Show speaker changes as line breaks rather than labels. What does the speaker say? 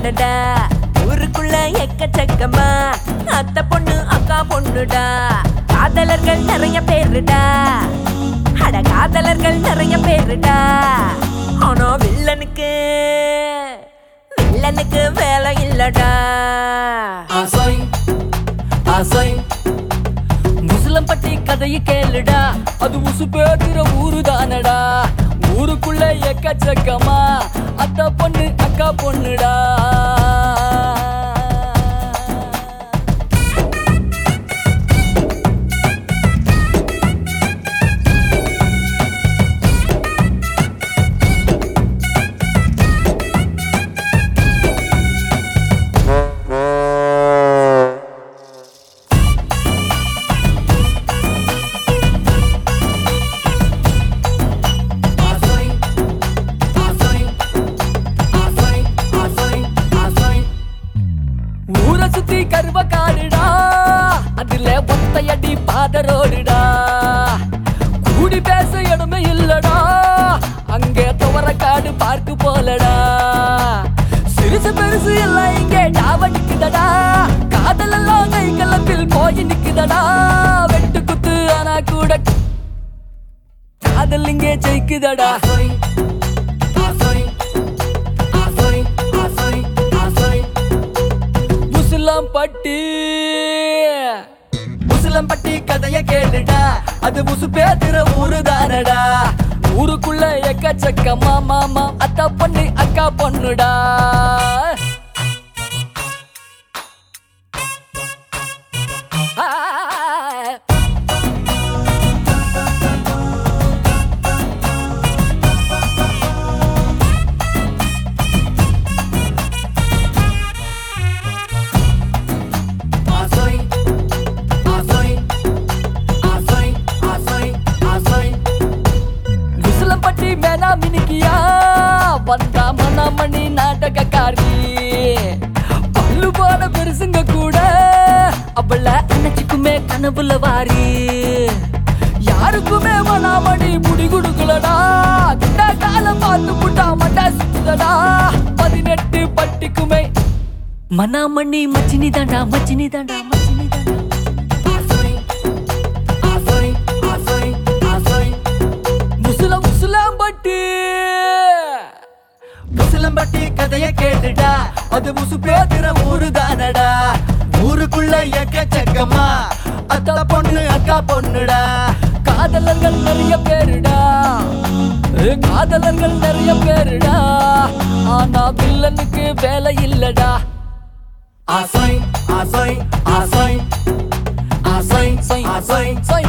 தானடா ஊருக்குள்ள எக்கச்சக்கமா அத்தை பொண்ணு அக்கா பொண்ணுடா காதலர்கள் நிறைய பேருடா அட காதலர்கள் நிறைய பேருடா ஆனா வில்லனுக்கு வில்லனுக்கு வேலை இல்லடா
ஆசை ஆசை முஸ்லம் பட்டி கதையை கேளுடா அது உசு பேசுற ஊரு தானடா ஊருக்குள்ள எக்கச்சக்கமா அத்த பொண்ணு அக்கா பொண்ணுடா ஆசை ஆசை ஆசை ஆசை ஆசை ஊரை சுத்தி கருவ காடுடா அதுல ஒத்தையடி பாதரோடுடா கூடி பேச இடமே இல்லடா அங்கே துவர காடு பார்க்கு போலடா சிறுசு பெருசு எல்லாம் இங்கே டாவடிக்குதடா காதல் எல்லாம் கை கலப்பில் போய் நிக்குதடா வெட்டு குத்து ஆனா கூட காதல் இங்கே ஜெயிக்குதடா முசுலாம் பட்டி முசுலம் பட்டி கதைய கேளுடா அது முசு பேத்துற ஊரு தானடா ஊருக்குள்ள எக்கச்சக்கமா மாமா அத்தா பொண்ணு அக்கா பொண்ணுடா ஆ ஆசை ஆசை ஆசை ஆசை ஆசை விசிலம்பட்டி மேனா மினிக்கியா வந்தா மணாமணி நாடகக்காரி பல்லு போன பெருசுங்க கூட அவள அணைச்சிக்குமே கனவுல வாரி யாருக்குமே மணாமணி முடி கொடுக்கலடா கிட்ட காலம் பார்த்து புட்டா மட்டா சுத்துதடா பதினெட்டு பட்டிக்குமே மணாமணி மச்சினி தாண்டா மச்சினி தாண்டா மச்சினி தாண்டா முசுல முசுலாம்பட்டி முசுலம்பட்டி கதைய கேட்டுடா அது முசு பேத்துற ஊரு தானடா ஊருக்குள்ள எக்கச்சக்கமா அத்தா பொண்ணு அக்கா பொண்ணுடா காதலர்கள் நிறைய பேருடா ஏ, காதலர்கள் நிறைய பேருடா ஆனா வில்லனுக்கு வேலை இல்லடா ஆசை ஆசை ஆசை ஆசை ஆசை ஆசை